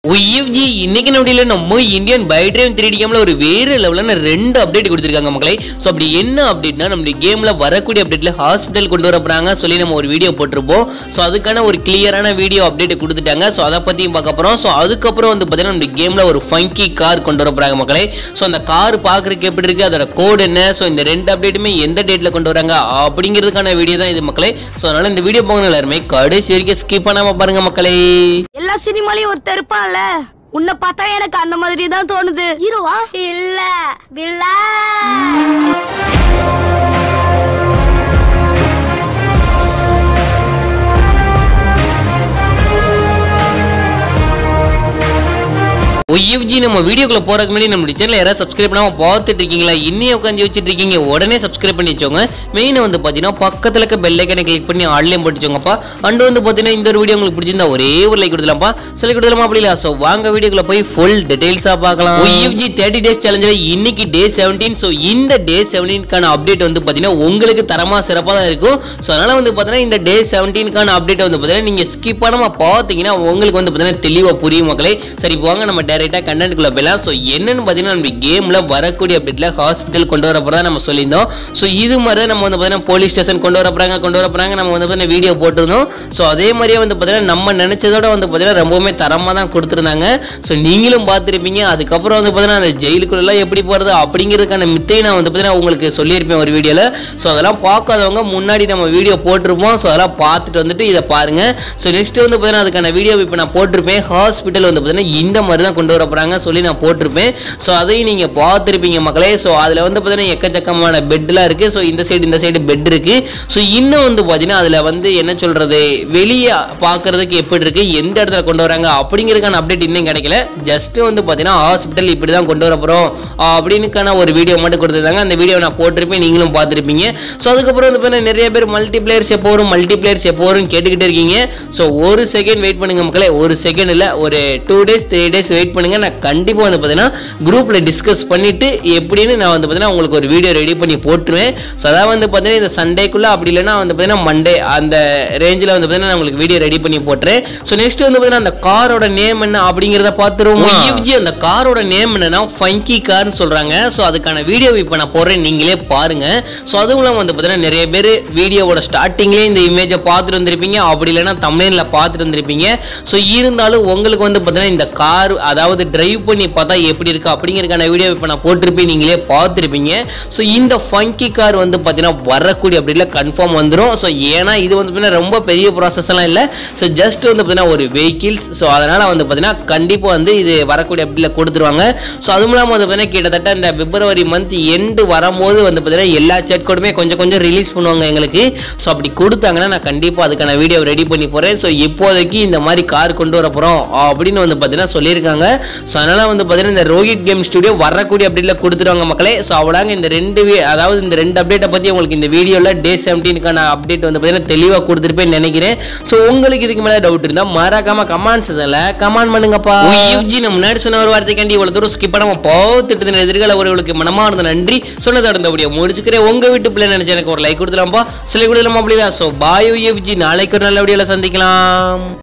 YFG இன்னைக்கு நொடியில நம்ம இந்தியன் பைட்ரேம் த்ரீ டி கேம்ல ஒரு வேற லெவலான ரெண்டு அப்டேட் கொடுத்துருக்காங்க மக்களே ஸோ அப்படி என்ன அப்டேட்னா நம்மளுடைய கேம்ல வரக்கூடிய அப்டேட்ல ஹாஸ்பிட்டல் கொண்டு வர போறாங்க சொல்லி நம்ம ஒரு வீடியோ போட்டிருப்போம் ஸோ அதுக்கான ஒரு கிளியரான வீடியோ அப்டேட் கொடுத்துட்டாங்க ஸோ அதை பத்தியும் பார்க்க போறோம் ஸோ அதுக்கப்புறம் வந்து பார்த்தீங்கன்னா நம்ம கேம்ல ஒரு ஃபங்கி கார் கொண்டு வர போறாங்க மக்களே ஸோ அந்த கார் பார்க்கறதுக்கு எப்படி இருக்கு அதோட கோட் என்ன ஸோ இந்த ரெண்டு அப்டேட்டுமே எந்த டேட்ல கொண்டு வராங்க அப்படிங்கிறதுக்கான வீடியோ தான் இது மக்களே ஸோ அதனால இந்த வீடியோ போங்க எல்லாருமே கடைசி வரைக்கும் ஸ்கிப் பண்ணாம பாருங்க மக்களே எல்லா சினிமாலயும் ஒருத்தர் இருப்பான்ல உன்னை பார்த்தா எனக்கு அந்த மாதிரி தான் தோணுது ஹீரோவா இல்ல வில்லா ஒய்எஃப்ஜி நம்ம வீடியோக்குள்ள போறதுக்கு முன்னாடி நம்ம சேனல் யாராவது சப்ஸ்கிரைப் பண்ணாம பார்த்துட்டு இருக்கீங்களா இன்னே உட்காந்து வச்சுட்டு இருக்கீங்க உடனே சப்ஸ்கிரைப் பண்ணி வச்சோங்க மெயின் வந்து பார்த்தீங்கன்னா பக்கத்துல இருக்க பெல் ஐக்கனை கிளிக் பண்ணி ஆன்லைன் போட்டுச்சோங்கப்பா அண்ட் வந்து பார்த்தீங்கன்னா இந்த ஒரு வீடியோ உங்களுக்கு பிடிச்சிருந்தா ஒரே ஒரு லைக் கொடுத்துலாம்ப்பா சொல்லி கொடுத்துலாமா அப்படி இல்லை ஸோ வாங்க வீடியோக்குள்ள போய் ஃபுல் டீடைல்ஸா பார்க்கலாம் ஒய்எஃப்ஜி தேர்ட்டி டேஸ் சேலஞ்சில் இன்னைக்கு டே செவன்டீன் ஸோ இந்த டே செவன்டீன்கான அப்டேட் வந்து பார்த்தீங்கன்னா உங்களுக்கு தரமா சிறப்பாக தான் இருக்கும் ஸோ அதனால வந்து பார்த்தீங்கன்னா இந்த டே செவன்டீன்கான அப்டேட் வந்து பார்த்தீங்கன்னா நீங்க ஸ்கிப் பண்ணாம பார்த்தீங்கன்னா உங்களுக்கு வந்து பார்த்தீங்கன்னா தெளிவாக புரியும் மக்களே சரி இப்போ வாங்க நம்ம டேரெக்டாக கண்டென்ட்குள்ள போயிடலாம் ஸோ என்னன்னு பார்த்தீங்கன்னா நம்ம கேமில் வரக்கூடிய அப்டேட்டில் ஹாஸ்பிட்டல் கொண்டு வர போகிறதா நம்ம சொல்லியிருந்தோம் ஸோ இது மாதிரி தான் நம்ம வந்து பார்த்தீங்கன்னா போலீஸ் ஸ்டேஷன் கொண்டு வர போகிறாங்க கொண்டு வர போகிறாங்க நம்ம வந்து பார்த்தீங்கன்னா வீடியோ போட்டிருந்தோம் ஸோ அதே மாதிரியே வந்து பார்த்தீங்கன்னா நம்ம நினச்சதோட வந்து பார்த்தீங்கன்னா ரொம்பவுமே தரமாக தான் கொடுத்துருந்தாங்க ஸோ நீங்களும் பார்த்துருப்பீங்க அதுக்கப்புறம் வந்து பார்த்தீங்கன்னா அந்த ஜெயிலுக்குள்ளெல்லாம் எப்படி போகிறது அப்படிங்கிறதுக்கான மித்தையும் நான் வந்து பார்த்தீங்கன்னா உங்களுக்கு சொல்லியிருப்பேன் ஒரு வீடியோவில் ஸோ அதெல்லாம் பார்க்காதவங்க முன்னாடி நம்ம வீடியோ போட்டிருப்போம் ஸோ அதெல்லாம் பார்த்துட்டு வந்துட்டு இதை பாருங்க ஸோ நெக்ஸ்ட் வந்து பார்த்தீங்கன்னா அதுக்கான வீடியோ இப்போ நான் போட்டிருப்பேன் ஹாஸ்பிட்டல் வந்து பார்த்தீங்கன்னா இந்த மாதிரி தான் கொண்டு வர போகிறாங்க சொல்லி நான் போட்டிருப்பேன் ஸோ அதையும் நீங்கள் பார்த்துருப்பீங்க மக்களே ஸோ அதில் வந்து பார்த்தீங்கன்னா எக்கச்சக்கமான பெட்லாம் இருக்குது ஸோ இந்த சைடு இந்த சைடு பெட் இருக்குது ஸோ இன்னும் வந்து பார்த்தீங்கன்னா அதில் வந்து என்ன சொல்கிறது வெளியே பார்க்கறதுக்கு எப்படி இருக்குது எந்த இடத்துல கொண்டு வராங்க அப்படிங்கிறதுக்கான அப்டேட் இன்னும் கிடைக்கல ஜஸ்ட் வந்து பார்த்தீங்கன்னா ஹாஸ்பிட்டல் இப்படி தான் கொண்டு வர போகிறோம் அப்படின்னுக்கான ஒரு வீடியோ மட்டும் கொடுத்துருந்தாங்க அந்த வீடியோ நான் போட்டிருப்பேன் நீங்களும் பார்த்துருப்பீங்க ஸோ அதுக்கப்புறம் வந்து பார்த்தீங்கன்னா நிறைய பேர் மல்டி பிளேயர்ஸ் எப்போ வரும் மல்டி பிளேயர்ஸ் எப்போ வரும்னு கேட்டுக்கிட்டே இருக்கீங்க ஸோ ஒரு செகண்ட் வெயிட் பண்ணுங்க மக்களே ஒரு செகண்ட் இல்லை ஒரு two days three days wait பண்ணுங்க நான் கண்டிப்பாக வந்து பார்த்தீங்கன்னா குரூப்பில் டிஸ்கஸ் பண்ணிட்டு எப்படின்னு நான் வந்து பார்த்தீங்கன்னா உங்களுக்கு ஒரு வீடியோ ரெடி பண்ணி போட்டுருவேன் ஸோ அதான் வந்து பார்த்தீங்கன்னா இந்த சண்டேக்குள்ளே அப்படி இல்லைன்னா வந்து பார்த்தீங்கன்னா மண்டே அந்த ரேஞ்சில் வந்து பார்த்தீங்கன்னா நான் உங்களுக்கு வீடியோ ரெடி பண்ணி போட்டுறேன் ஸோ நெக்ஸ்ட் வந்து பார்த்தீங்கன்னா அந்த காரோட நேம் என்ன அப்படிங்கிறத பார்த்துருவோம் யூஜி அந்த காரோட நேம் என்னன்னா ஃபங்கி கார்னு சொல்கிறாங்க ஸோ அதுக்கான வீடியோ இப்போ நான் போடுறேன் நீங்களே பாருங்க ஸோ அதுவும் இல்லாமல் வந்து பார்த்தீங்கன்னா நிறைய பேர் வீடியோவோட ஸ்டார்டிங்லேயே இந்த இமேஜை பார்த்துட்டு வந்திருப்பீங்க அப்படி இல்லைன்னா தமிழில் பார்த்துட்டு வந்திருப்பீங்க ஸோ இருந்தாலும் உங்களுக்கு வந்து பார்த்தீங்கன்னா இந்த கார் அதாவது டிரைவ் பண்ணி பார்த்தா எப்படி இருக்கு அப்படிங்கிறதுக்கான வீடியோ இப்போ நான் போட்டிருப்பேன் நீங்களே பார்த்துருப்பீங்க ஸோ இந்த ஃபங்கி கார் வந்து பார்த்தீங்கன்னா வரக்கூடிய அப்படி இல்லை கன்ஃபார்ம் வந்துடும் ஸோ ஏன்னா இது வந்து பார்த்தீங்கன்னா ரொம்ப பெரிய ப்ராசஸ் எல்லாம் இல்லை ஸோ ஜஸ்ட் வந்து பார்த்தீங்கன்னா ஒரு வெஹிக்கிள்ஸ் ஸோ அதனால் வந்து பார்த்தீங்கன்னா கண்டிப்பாக வந்து இது வரக்கூடிய அப்படியில் கொடுத்துருவாங்க ஸோ அதுவும் இல்லாமல் வந்து பார்த்தீங்கன்னா கிட்டத்தட்ட இந்த பிப்ரவரி மந்த் எண்டு வரும்போது வந்து பார்த்தீங்கன்னா எல்லா செட் கோடுமே கொஞ்சம் கொஞ்சம் ரிலீஸ் பண்ணுவாங்க எங்களுக்கு ஸோ அப்படி கொடுத்தாங்கன்னா நான் கண்டிப்பாக அதுக்கான வீடியோ ரெடி பண்ணி போகிறேன் ஸோ இப்போதைக்கு இந்த மாதிரி கார் கொண்டு வர போகிறோம் அப்படின்னு வந்து பார்த்தீங்கன்னா சொல்லியிருக்காங்க ஸோ அதனால் வந்து பார்த்தீங்கன்னா இந்த ரோஹித் கேம் ஸ்டுடியோ வரக்கூடிய அப்படியில் கொடுத்துருவாங்க மக்களே ஸோ அவடாங்க இந்த ரெண்டு வி- அதாவது இந்த ரெண்டு அப்டேட்டை பற்றி உங்களுக்கு இந்த வீடியோவில் டே செவன்டீனுக்கான அப்டேட் வந்து பார்த்தீங்கன்னா தெளிவாக கொடுத்துருப்பேன்னு நினைக்கிறேன் ஸோ உங்களுக்கு இதுக்கு மேலே டவுட் இருந்தால் மறக்காம கமெண்ட் செஷனில் கமெண்ட் பண்ணுங்கப்பா யூஜி நம்ம முன்னாடி சொன்ன ஒரு வார்த்தைக்காண்டி இவ்வளோ தூரம் ஸ்கிப் பண்ணாம பார்த்துட்டு எதிர்கால உறவுகளுக்கு மனமார்ந்த நன்றி சொன்னதை நடந்த வீடியோ முடிச்சுக்கிறேன் உங்க வீட்டு பிள்ளை நினைச்சு எனக்கு ஒரு லைக் கொடுத்துலாம்ப்பா சில கொடுத்துலாமா அப்படிதான் ஸோ பாய் யூஎஃப்ஜி நாளைக்கு ஒரு நல்ல வீடியோவில் சந்திக்கலாம்